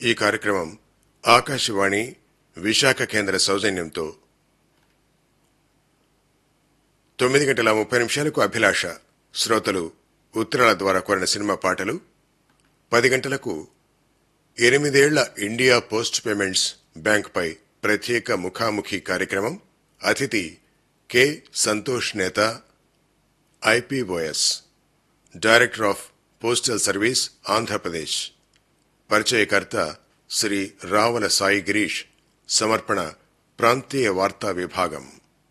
ఈ కార్యక్రమం ఆకాశవాణి విశాఖ కేంద్ర సౌజన్యంతో తొమ్మిది గంటల ముప్పై నిమిషాలకు అభిలాష శ్రోతలు ఉత్తరాల ద్వారా కోరిన సినిమా పాటలు పది గంటలకు ఎనిమిదేళ్ల ఇండియా పోస్ట్ పేమెంట్స్ బ్యాంకుపై ప్రత్యేక ముఖాముఖి కార్యక్రమం అతిథి K Santosh Neta IPOS director of postal service Andhra Pradesh పరిచయకర్త శ్రీ రావల సాయి గిరీష్ సమర్పణ ప్రాంతీయ వార్తా విభాగం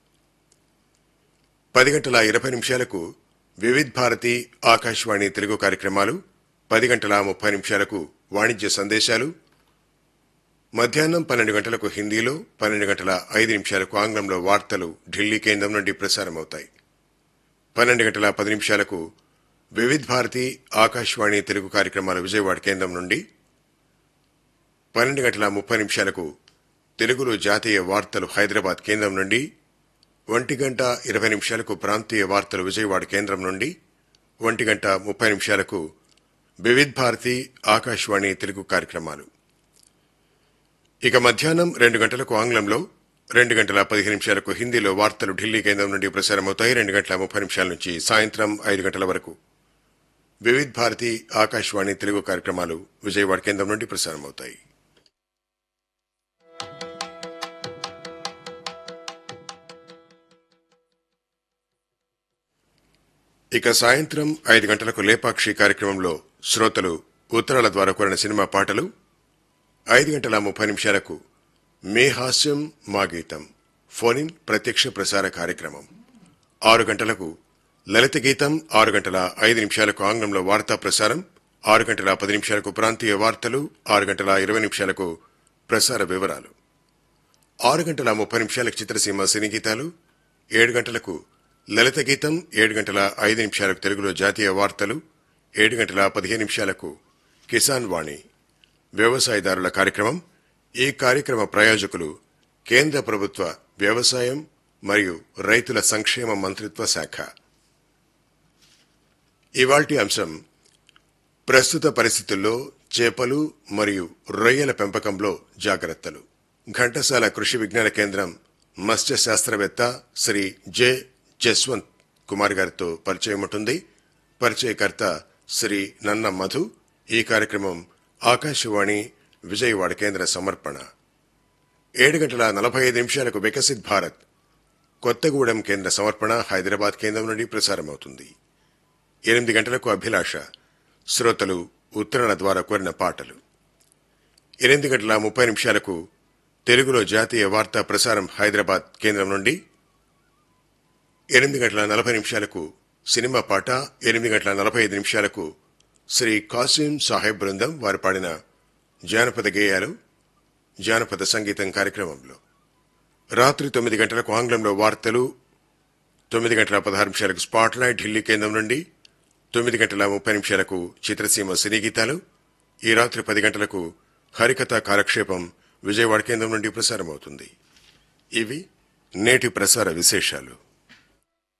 పది గంటల ఇరవై నిమిషాలకు వివిధ్ భారతి ఆకాశవాణి తెలుగు కార్యక్రమాలు పది గంటల ముప్పై నిమిషాలకు వాణిజ్య సందేశాలు మధ్యాహ్నం పన్నెండు గంటలకు హిందీలో పన్నెండు గంటల ఐదు నిమిషాలకు ఆంగ్లంలో వార్తలు ఢిల్లీ కేంద్రం నుండి ప్రసారమవుతాయి పన్నెండు గంటల పది నిమిషాలకు వివిధ్ భారతి ఆకాశవాణి తెలుగు కార్యక్రమాలు విజయవాడ కేంద్రం నుండి పన్నెండు గంటల ముప్పై నిమిషాలకు తెలుగులో జాతీయ వార్తలు హైదరాబాద్ కేంద్రం నుండి ఒంటి గంట ఇరవై నిమిషాలకు ప్రాంతీయ వార్తలు విజయవాడ కేంద్రం నుండి ఒంటి గంట ముప్పై నిమిషాలకు వివిధ్ భారతి ఆకాశవాణి తెలుగు కార్యక్రమాలు ఇక మధ్యాహ్నం రెండు గంటలకు ఆంగ్లంలో రెండు గంటల పదిహేను నిమిషాలకు హిందీలో వార్తలు ఢిల్లీ కేంద్రం నుండి ప్రసారమవుతాయి రెండు గంటల ముప్పై నిమిషాల నుంచి సాయంత్రం ఐదు గంటల వరకు వివిధ్ భారతి ఆకాశవాణి తెలుగు కార్యక్రమాలు విజయవాడ కేంద్రం నుండి ప్రసారమవుతాయి ఇక సాయంత్రం ఐదు గంటలకు లేపాక్షి కార్యక్రమంలో శ్రోతలు ఉత్తరాల ద్వారా కోరిన సినిమా పాటలు ఐదు గంటల ముప్పై నిమిషాలకు మే హాస్యం మా గీతం ఫోనిన్ ప్రత్యక్ష ప్రసార కార్యక్రమం ఆరు గంటలకు లలిత గీతం ఆరు గంటల ఐదు నిమిషాలకు ఆంగ్లంలో వార్తా ప్రసారం ఆరు గంటల పది నిమిషాలకు ప్రాంతీయ వార్తలు ఆరు గంటల ఇరవై నిమిషాలకు ప్రసార వివరాలు ఆరు గంటల ముప్పై నిమిషాలకు చిత్రసీమ సినీ గీతాలు ఏడు గంటలకు లలిత గీతం ఏడు గంటల ఐదు నిమిషాలకు తెలుగులో జాతీయ వార్తలు ఏడు గంటల పదిహేను నిమిషాలకు కిసాన్ వాణి వ్యవసాయదారుల కార్యక్రమం ఈ కార్యక్రమ ప్రాయోజకులు కేంద్ర ప్రభుత్వ వ్యవసాయం మరియు రైతుల సంక్షేమ మంత్రిత్వ శాఖ ఇవాల్టి అంశం ప్రస్తుత పరిస్థితుల్లో చేపలు మరియు రొయ్యల పెంపకంలో జాగ్రత్తలు ఘంటసాల కృషి విజ్ఞాన కేంద్రం మత్స్య శాస్త్రవేత్త శ్రీ జె జస్వంత్ కుమార్ గారితో పరిచయం ఉంటుంది పరిచయకర్త శ్రీ నన్న మధు ఈ కార్యక్రమం ఆకాశవాణి విజయవాడ కేంద్ర సమర్పణ ఏడు గంటల నలభై ఐదు నిమిషాలకు వికసిత్ భారత్ కొత్తగూడెం కేంద్ర సమర్పణ హైదరాబాద్ కేంద్రం నుండి ప్రసారమవుతుంది ఎనిమిది గంటలకు అభిలాష శ్రోతలు ఉత్తరాల ద్వారా కోరిన పాటలు ఎనిమిది గంటల ముప్పై నిమిషాలకు తెలుగులో జాతీయ వార్తా ప్రసారం హైదరాబాద్ కేంద్రం నుండి ఎనిమిది గంటల నలభై నిమిషాలకు సినిమా పాట ఎనిమిది గంటల నలభై ఐదు నిమిషాలకు శ్రీ కాసిం సాహెబ్ బృందం వారు పాడిన జానపద గేయాలు జానపద సంగీతం కార్యక్రమంలో రాత్రి తొమ్మిది గంటలకు ఆంగ్లంలో వార్తలు తొమ్మిది గంటల పదహారు నిమిషాలకు స్పాట్ లైట్ ఢిల్లీ కేంద్రం నుండి తొమ్మిది గంటల ముప్పై నిమిషాలకు చిత్రసీమ సినీ గీతాలు ఈ రాత్రి పది గంటలకు హరికథ కాలక్షేపం విజయవాడ కేంద్రం నుండి ప్రసారమవుతుంది ఇవి నేటి ప్రసార విశేషాలు